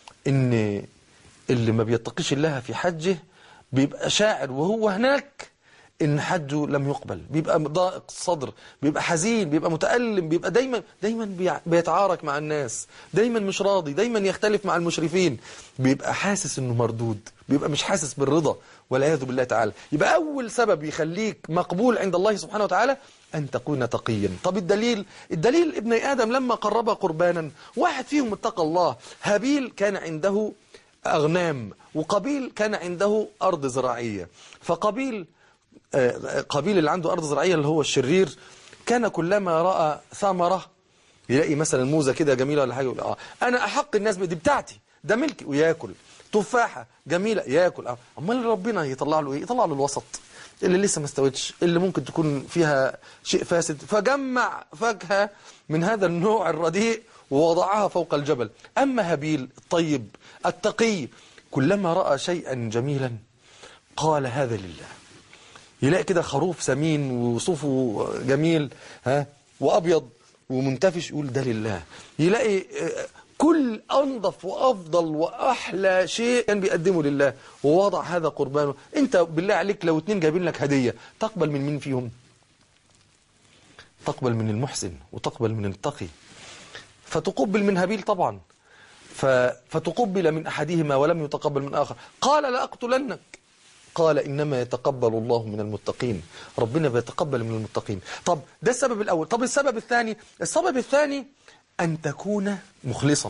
إن اللي ما بيتقيش الله في حجه بيبقى شاعر وهو هناك ان حجه لم يقبل بيبقى ضائق الصدر بيبقى حزين بيبقى متألم بيبقى دايما دايما بيع- بيتعارك مع الناس دايما مش راضي دايما يختلف مع المشرفين بيبقى حاسس انه مردود بيبقى مش حاسس بالرضا والعياذ بالله تعالى يبقى اول سبب يخليك مقبول عند الله سبحانه وتعالى أن تكون تقيا طب الدليل الدليل ابن آدم لما قرب قربانا واحد فيهم اتقى الله هابيل كان عنده أغنام وقبيل كان عنده أرض زراعية فقبيل آه، قبيل اللي عنده أرض زراعية اللي هو الشرير كان كلما رأى ثمرة يلاقي مثلا موزة كده جميلة ولا حاجة يقول آه أنا أحق الناس بدي بتاعتي ده ملكي وياكل تفاحة جميلة ياكل آه أمال ربنا يطلع له إيه يطلع له الوسط اللي لسه ما استوتش اللي ممكن تكون فيها شيء فاسد فجمع فاكهة من هذا النوع الرديء ووضعها فوق الجبل أما هابيل الطيب التقي كلما رأى شيئا جميلا قال هذا لله يلاقي كده خروف سمين وصوفه جميل ها وابيض ومنتفش يقول ده لله يلاقي آه، كل انظف وافضل واحلى شيء كان بيقدمه لله ووضع هذا قربانه انت بالله عليك لو اتنين جايبين لك هديه تقبل من مين فيهم تقبل من المحسن وتقبل من التقي فتقبل من هابيل طبعا ف... فتقبل من أحدهما ولم يتقبل من آخر قال لأقتلنك قال إنما يتقبل الله من المتقين ربنا بيتقبل من المتقين طب ده السبب الأول طب السبب الثاني السبب الثاني أن تكون مخلصا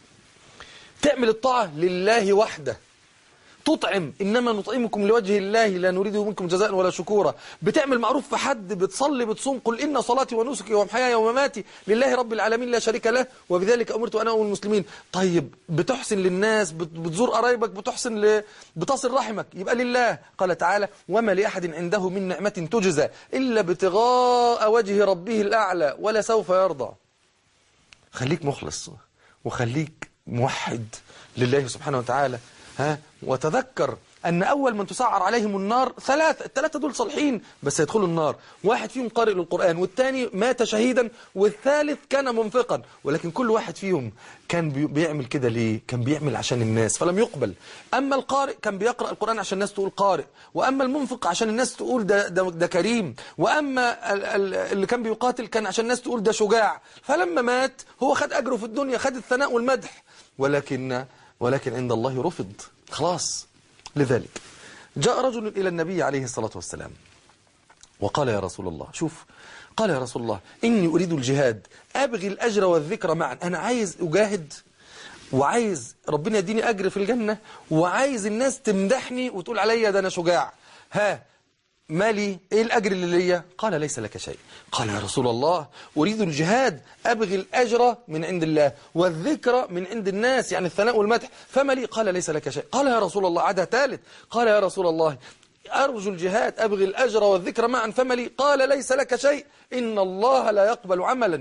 تعمل الطاعة لله وحده تطعم إنما نطعمكم لوجه الله لا نريده منكم جزاء ولا شكورا بتعمل معروف في حد بتصلي بتصوم قل إن صلاتي ونسكي ومحياي ومماتي لله رب العالمين لا شريك له وبذلك أمرت أنا والمسلمين طيب بتحسن للناس بت- بتزور قرايبك بتحسن ل... بتصل رحمك يبقى لله قال تعالى وما لأحد عنده من نعمة تجزى إلا ابتغاء وجه ربه الأعلى ولا سوف يرضى خليك مخلص وخليك موحد لله سبحانه وتعالى ها وتذكر أن أول من تسعر عليهم النار ثلاثة الثلاثة دول صالحين بس يدخلوا النار واحد فيهم قارئ للقرآن والثاني مات شهيدا والثالث كان منفقا ولكن كل واحد فيهم كان بي- بيعمل كده ليه كان بيعمل عشان الناس فلم يقبل أما القارئ كان بيقرأ القرآن عشان الناس تقول قارئ وأما المنفق عشان الناس تقول ده, ده, ده كريم وأما ال- ال- اللي كان بيقاتل كان عشان الناس تقول ده شجاع فلما مات هو خد أجره في الدنيا خد الثناء والمدح ولكن ولكن عند الله رفض خلاص لذلك جاء رجل إلى النبي عليه الصلاة والسلام وقال يا رسول الله شوف قال يا رسول الله إني أريد الجهاد أبغي الأجر والذكر معا أنا عايز أجاهد وعايز ربنا يديني أجر في الجنة وعايز الناس تمدحني وتقول عليا ده أنا شجاع ها مالي ايه الاجر اللي ليا قال ليس لك شيء قال يا رسول الله اريد الجهاد ابغي الاجر من عند الله والذكر من عند الناس يعني الثناء والمدح فما لي قال ليس لك شيء قال يا رسول الله عدا ثالث قال يا رسول الله ارجو الجهاد ابغي الاجر والذكر معا فما لي قال ليس لك شيء ان الله لا يقبل عملا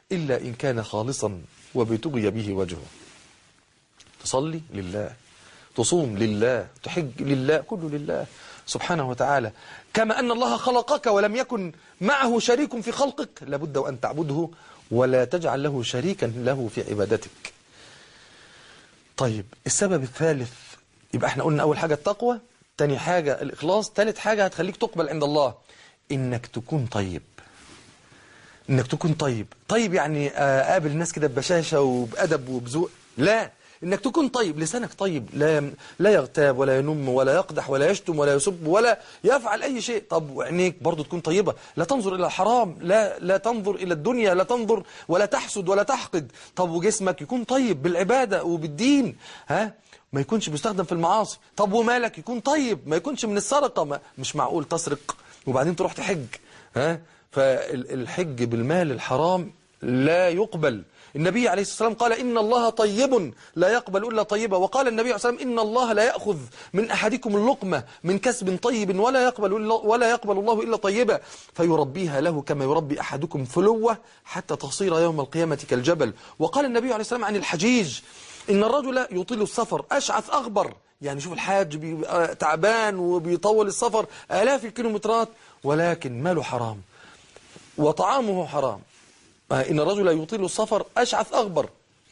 إلا إن كان خالصا وبتغي به وجهه تصلي لله تصوم لله تحج لله كله لله سبحانه وتعالى كما أن الله خلقك ولم يكن معه شريك في خلقك لابد وأن تعبده ولا تجعل له شريكا له في عبادتك طيب السبب الثالث يبقى احنا قلنا أول حاجة التقوى تاني حاجة الإخلاص تالت حاجة هتخليك تقبل عند الله إنك تكون طيب إنك تكون طيب طيب يعني آه، قابل الناس كده ببشاشة وبأدب وبذوق لا إنك تكون طيب لسانك طيب لا يم- لا يغتاب ولا ينم ولا يقدح ولا يشتم ولا يسب ولا يفعل أي شيء طب وعينيك برضو تكون طيبة لا تنظر إلى الحرام لا لا تنظر إلى الدنيا لا تنظر ولا تحسد ولا تحقد طب وجسمك يكون طيب بالعبادة وبالدين ها ما يكونش بيستخدم في المعاصي طب ومالك يكون طيب ما يكونش من السرقة ما مش معقول تسرق وبعدين تروح تحج ها فالحج بالمال الحرام لا يقبل النبي عليه الصلاة والسلام قال إن الله طيب لا يقبل إلا طيبا وقال النبي عليه الصلاة والسلام إن الله لا يأخذ من أحدكم اللقمة من كسب طيب ولا يقبل إلا ولا يقبل الله إلا طيبا فيربيها له كما يربي أحدكم فلوة حتى تصير يوم القيامة كالجبل وقال النبي عليه الصلاة والسلام عن الحجيج إن الرجل يطيل السفر أشعث أغبر يعني شوف الحاج بيبقى تعبان وبيطول السفر آلاف الكيلومترات ولكن ماله حرام وطعامه حرام آه، إن الرجل يطيل السفر أشعث أغبر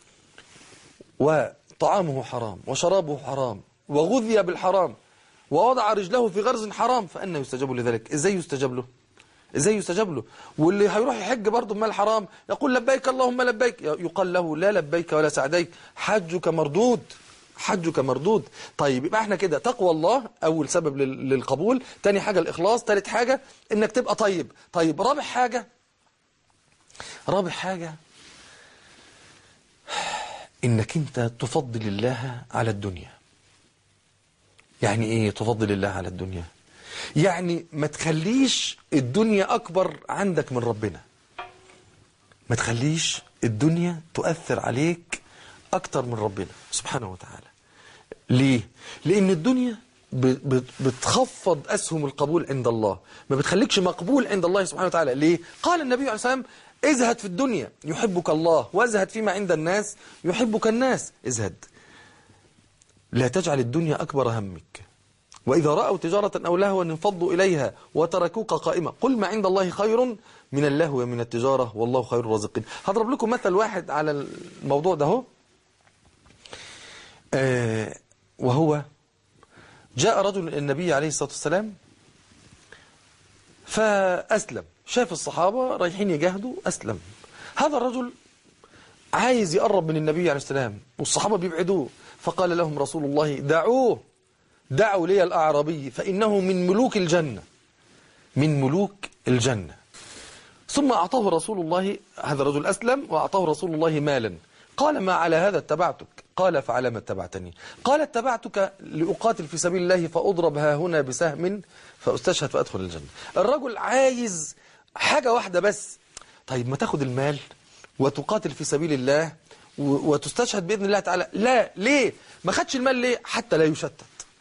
وطعامه حرام وشرابه حرام وغذي بالحرام ووضع رجله في غرز حرام فأنا يستجاب لذلك إزاي يستجاب له ازاي يستجاب له واللي هيروح يحج برضه بمال حرام يقول لبيك اللهم لبيك يقال له لا لبيك ولا سعديك حجك مردود حجك مردود طيب يبقى احنا كده تقوى الله اول سبب لل- للقبول تاني حاجة الاخلاص تالت حاجة انك تبقى طيب طيب رابع حاجة رابع حاجة انك انت تفضل الله على الدنيا يعني ايه تفضل الله على الدنيا يعني ما تخليش الدنيا اكبر عندك من ربنا ما تخليش الدنيا تؤثر عليك اكتر من ربنا سبحانه وتعالى ليه لان الدنيا ب- ب- بتخفض اسهم القبول عند الله ما بتخليكش مقبول عند الله سبحانه وتعالى ليه قال النبي عليه الصلاه والسلام ازهد في الدنيا يحبك الله وازهد فيما عند الناس يحبك الناس ازهد لا تجعل الدنيا أكبر همك وإذا رأوا تجارة أو لهوا انفضوا إليها وتركوك قائمة قل ما عند الله خير من اللهو ومن التجارة والله خير الرازقين هضرب لكم مثل واحد على الموضوع ده هو آه وهو جاء رجل النبي عليه الصلاة والسلام فأسلم شاف الصحابة رايحين يجاهدوا أسلم هذا الرجل عايز يقرب من النبي عليه السلام والصحابة بيبعدوه فقال لهم رسول الله دعوه دعوا لي الأعرابي فإنه من ملوك الجنة من ملوك الجنة ثم أعطاه رسول الله هذا الرجل أسلم وأعطاه رسول الله مالا قال ما على هذا اتبعتك قال فعلى ما اتبعتني قال اتبعتك لأقاتل في سبيل الله فأضرب ها هنا بسهم فأستشهد فأدخل الجنة الرجل عايز حاجة واحدة بس طيب ما تاخد المال وتقاتل في سبيل الله و- وتستشهد بإذن الله تعالى لا ليه ما خدش المال ليه حتى لا يشتت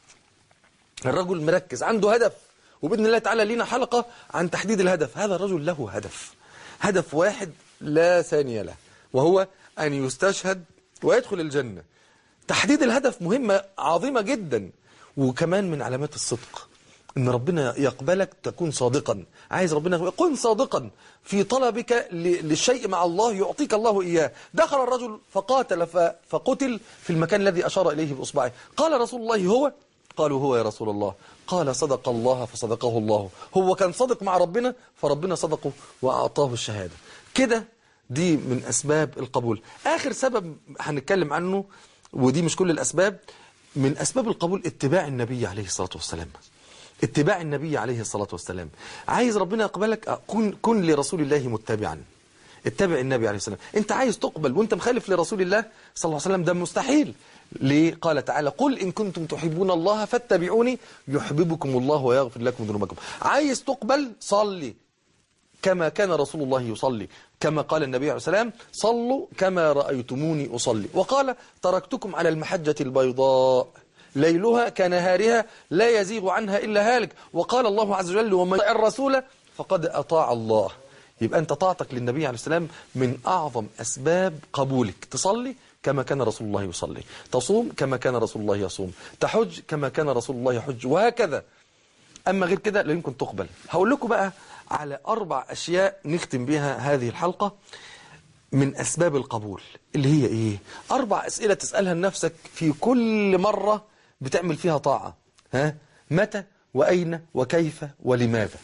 الرجل مركز عنده هدف وبإذن الله تعالى لينا حلقة عن تحديد الهدف هذا الرجل له هدف هدف واحد لا ثانية له وهو أن يستشهد ويدخل الجنة تحديد الهدف مهمة عظيمة جدا وكمان من علامات الصدق ان ربنا يقبلك تكون صادقا عايز ربنا يقول كن صادقا في طلبك ل- للشيء مع الله يعطيك الله إياه دخل الرجل فقاتل ف- فقتل في المكان الذي أشار إليه بإصبعه قال رسول الله هو قالوا هو يا رسول الله قال صدق الله فصدقه الله هو كان صادق مع ربنا فربنا صدقه وأعطاه الشهادة كده دي من أسباب القبول آخر سبب هنتكلم عنه ودي مش كل الأسباب من أسباب القبول اتباع النبي عليه الصلاة والسلام اتباع النبي عليه الصلاة والسلام عايز ربنا يقبلك كن, كن لرسول الله متبعا اتبع النبي عليه السلام انت عايز تقبل وانت مخالف لرسول الله صلى الله عليه وسلم ده مستحيل ليه قال تعالى قل إن كنتم تحبون الله فاتبعوني يحببكم الله ويغفر لكم ذنوبكم عايز تقبل صلي كما كان رسول الله يصلي كما قال النبي عليه السلام صلوا كما رأيتموني أصلي وقال تركتكم على المحجة البيضاء ليلها كنهارها لا يزيغ عنها إلا هالك وقال الله عز وجل ومن يطع الرسول فقد أطاع الله يبقى أنت طاعتك للنبي عليه السلام من أعظم أسباب قبولك تصلي كما كان رسول الله يصلي تصوم كما كان رسول الله يصوم تحج كما كان رسول الله يحج وهكذا أما غير كده لا يمكن تقبل هقول لكم بقى على أربع أشياء نختم بها هذه الحلقة من أسباب القبول اللي هي إيه أربع أسئلة تسألها لنفسك في كل مرة بتعمل فيها طاعة ها متى وأين وكيف ولماذا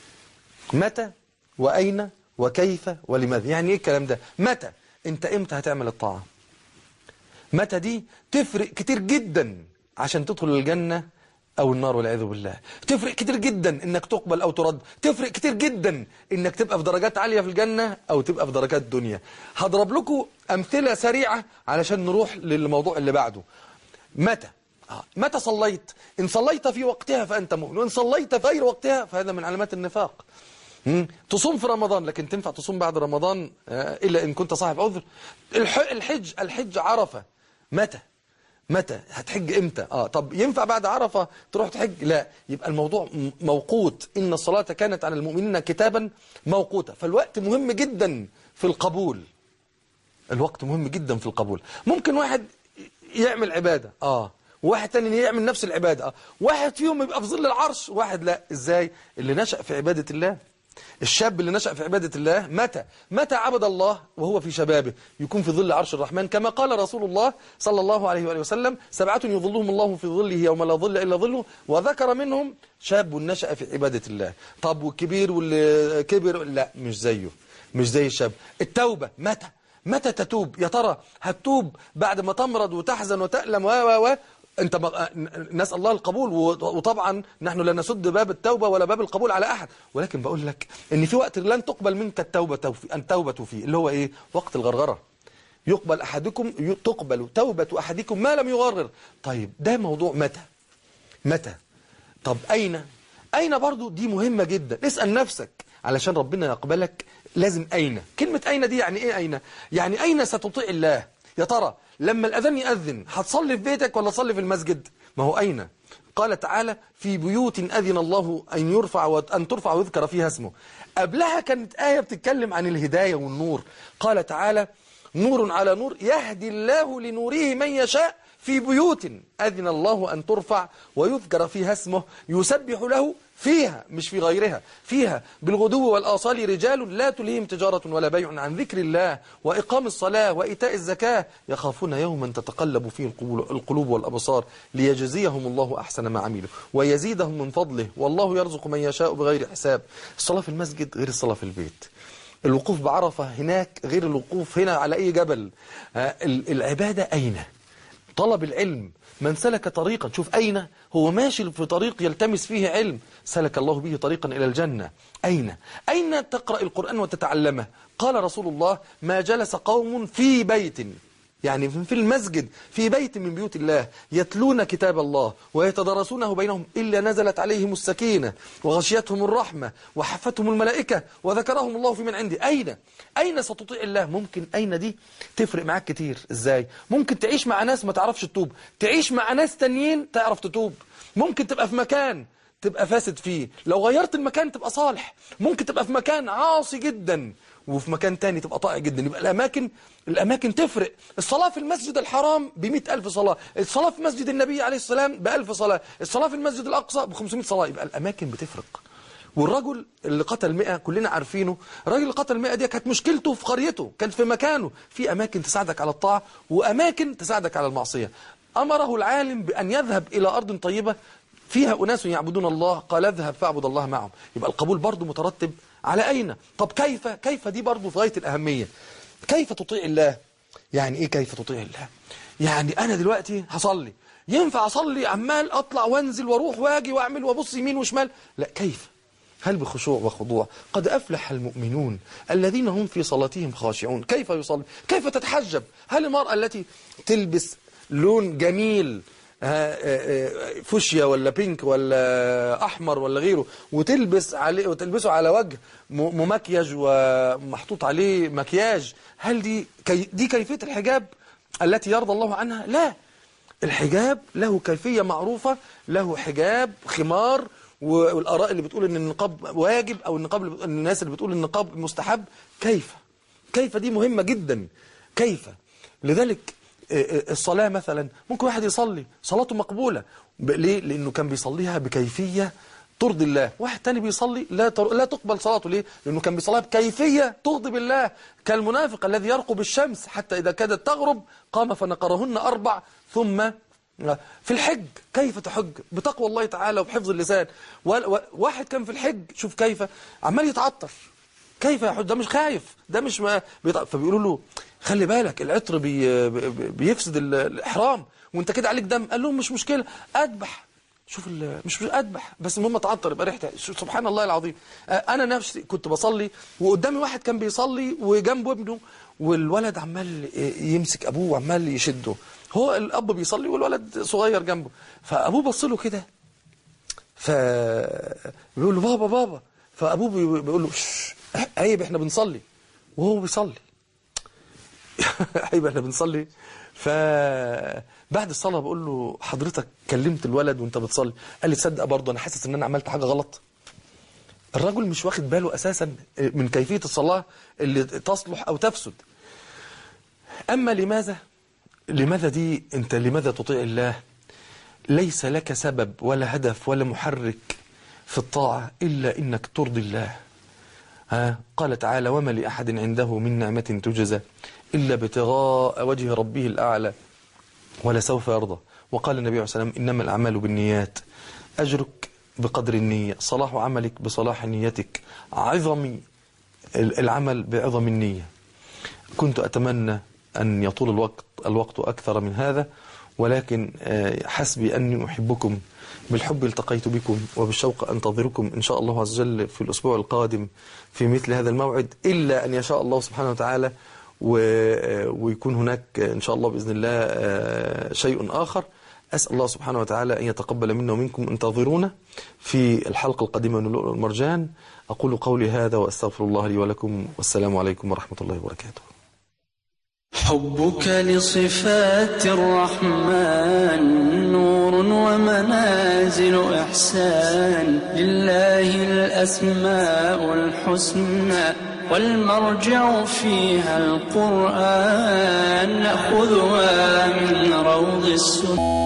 متى وأين وكيف ولماذا يعني إيه الكلام ده متى أنت إمتى هتعمل الطاعة متى دي تفرق كتير جدا عشان تدخل الجنة أو النار والعياذ بالله تفرق كتير جدا إنك تقبل أو ترد تفرق كتير جدا إنك تبقى في درجات عالية في الجنة أو تبقى في درجات دنيا هضرب لكم أمثلة سريعة علشان نروح للموضوع اللي بعده متى آه. متى صليت إن صليت في وقتها فأنت مؤمن وإن صليت في غير وقتها فهذا من علامات النفاق مم. تصوم في رمضان لكن تنفع تصوم بعد رمضان آه، إلا إن كنت صاحب عذر الح- الحج الحج عرفة متى متى هتحج امتى اه طب ينفع بعد عرفة تروح تحج لا يبقى الموضوع م- موقوت ان الصلاة كانت على المؤمنين كتابا موقوتا فالوقت مهم جدا في القبول الوقت مهم جدا في القبول ممكن واحد يعمل عبادة اه واحد تاني يعمل نفس العبادة اه واحد فيهم يبقى في ظل العرش واحد لا ازاي اللي نشأ في عبادة الله الشاب اللي نشأ في عبادة الله متى متى عبد الله وهو في شبابه يكون في ظل عرش الرحمن كما قال رسول الله صلى الله عليه وآله وسلم سبعة يظلهم الله في ظله يوم لا ظل إلا ظله وذكر منهم شاب نشأ في عبادة الله طب والكبير واللي كبر لا مش زيه مش زي الشاب التوبة متى متى تتوب يا ترى هتتوب بعد ما تمرض وتحزن وتألم و و و انت م- نسأل الله القبول و- وطبعا نحن لا نسد باب التوبة ولا باب القبول على أحد ولكن بقول لك ان في وقت لن تقبل منك التوبة توفي التوبة فيه اللي هو ايه وقت الغرغرة يقبل أحدكم ي- تقبل توبة أحدكم ما لم يغرر طيب ده موضوع متى متى طب أين أين برضو دي مهمة جدا اسأل نفسك علشان ربنا يقبلك لازم أين كلمة أين دي يعني إيه أين يعني أين ستطيع الله يا ترى لما الأذان يأذن هتصلي في بيتك ولا تصلي في المسجد ما هو أين قال تعالى في بيوت أذن الله أن يرفع وأن ترفع ويذكر فيها اسمه قبلها كانت آية بتتكلم عن الهداية والنور قال تعالى نور على نور يهدي الله لنوره من يشاء في بيوت أذن الله أن ترفع ويذكر فيها اسمه يسبح له فيها مش في غيرها فيها بالغدو والآصال رجال لا تلهيهم تجارة ولا بيع عن ذكر الله وإقام الصلاة وإيتاء الزكاة يخافون يوما تتقلب فيه القبول- القلوب والأبصار ليجزيهم الله أحسن ما عملوا ويزيدهم من فضله والله يرزق من يشاء بغير حساب الصلاة في المسجد غير الصلاة في البيت الوقوف بعرفة هناك غير الوقوف هنا على أي جبل آه، ال- العبادة أين طلب العلم من سلك طريقا شوف أين هو ماشي في طريق يلتمس فيه علم سلك الله به طريقا إلى الجنة أين أين تقرأ القرآن وتتعلمه قال رسول الله ما جلس قوم في بيت يعني في المسجد في بيت من بيوت الله يتلون كتاب الله ويتدرسونه بينهم إلا نزلت عليهم السكينة وغشيتهم الرحمة وحفتهم الملائكة وذكرهم الله في من عنده أين أين ستطيع الله ممكن أين دي تفرق معاك كتير إزاي ممكن تعيش مع ناس ما تعرفش تتوب تعيش مع ناس تانيين تعرف تتوب ممكن تبقى في مكان تبقى فاسد فيه لو غيرت المكان تبقى صالح ممكن تبقى في مكان عاصي جدا وفي مكان تاني تبقى طائع جدا يبقى الأماكن الأماكن تفرق الصلاة في المسجد الحرام بمئة ألف صلاة الصلاة في مسجد النبي عليه السلام بألف صلاة الصلاة في المسجد الأقصى بخمسمائة صلاة يبقى الأماكن بتفرق والرجل اللي قتل مئة كلنا عارفينه الراجل اللي قتل مئة دي كانت مشكلته في قريته كانت في مكانه في أماكن تساعدك على الطاعة وأماكن تساعدك على المعصية أمره العالم بأن يذهب إلى أرض طيبة فيها أناس يعبدون الله قال اذهب فاعبد الله معهم يبقى القبول برضو مترتب على أين طب كيف كيف دي برضو في غاية الأهمية كيف تطيع الله يعني إيه كيف تطيع الله يعني أنا دلوقتي هصلي ينفع أصلي عمال أطلع وانزل واروح واجي واعمل وابص يمين وشمال لا كيف هل بخشوع وخضوع قد أفلح المؤمنون الذين هم في صلاتهم خاشعون كيف يصلي كيف تتحجب هل المرأة التي تلبس لون جميل آه، آه، آه، فوشيا ولا بينك ولا احمر ولا غيره وتلبس عليه وتلبسه على وجه م- ممكيج ومحطوط عليه مكياج هل دي كي دي كيفيه الحجاب التي يرضى الله عنها لا الحجاب له كيفيه معروفه له حجاب خمار و- والآراء اللي بتقول ان النقاب واجب او النقاب اللي بتقول الناس اللي بتقول النقاب مستحب كيف كيف دي مهمة جدا كيف لذلك آه، آه، الصلاة مثلا ممكن واحد يصلي صلاته مقبولة ب- ليه لأنه كان بيصليها بكيفية ترضي الله واحد تاني بيصلي لا تر... لا تقبل صلاته ليه لأنه كان بيصليها بكيفية تغضب الله كالمنافق الذي يرقب الشمس حتى إذا كادت تغرب قام فنقرهن أربع ثم في الحج كيف تحج بتقوى الله تعالى وبحفظ اللسان و... و... واحد كان في الحج شوف كيف عمال يتعطر كيف يحج ده مش خايف ده مش ما بيط... فبيقولوا له خلي بالك العطر بي... بي- بيفسد ال- الإحرام وانت كده عليك دم قال لهم مش مشكلة أذبح شوف ال- مش مش اذبح بس المهم اتعطر يبقى ريحتها شو- سبحان الله العظيم آه، انا نفسي كنت بصلي وقدامي واحد كان بيصلي وجنبه ابنه والولد عمال يمسك ابوه وعمال يشده هو الاب بيصلي والولد صغير جنبه فابوه بص له كده ف بيقول له بابا بابا فابوه بي- بيقول له "شش، عيب احنا بنصلي وهو بيصلي عيب احنا بنصلي فبعد الصلاة بقول له حضرتك كلمت الولد وانت بتصلي قال لي تصدق برضه انا حاسس ان انا عملت حاجة غلط الرجل مش واخد باله اساسا من كيفية الصلاة اللي تصلح او تفسد اما لماذا لماذا دي انت لماذا تطيع الله ليس لك سبب ولا هدف ولا محرك في الطاعة إلا إنك ترضي الله ها قال تعالى وما لأحد عنده من نعمة تجزى إلا ابتغاء وجه ربه الأعلى ولسوف يرضى وقال النبي عليه الصلاة والسلام إنما الأعمال بالنيات أجرك بقدر النية صلاح عملك بصلاح نيتك عظم العمل بعظم النية كنت أتمنى أن يطول الوقت الوقت أكثر من هذا ولكن آه، حسبي أني أحبكم بالحب التقيت بكم وبالشوق أنتظركم إن شاء الله عز وجل في الأسبوع القادم في مثل هذا الموعد إلا أن يشاء الله سبحانه وتعالى و- آه، ويكون هناك آه، إن شاء الله بإذن الله آه، شيء آخر أسأل الله سبحانه وتعالى أن يتقبل منا ومنكم انتظرونا في الحلقة القادمة من اللؤلؤ والمرجان أقول قولي هذا وأستغفر الله لي ولكم والسلام عليكم ورحمة الله وبركاته حبك لصفات الرحمن نور ومنازل إحسان لله الأسماء الحسنى والمرجع فيها القرآن نأخذها من روض السنة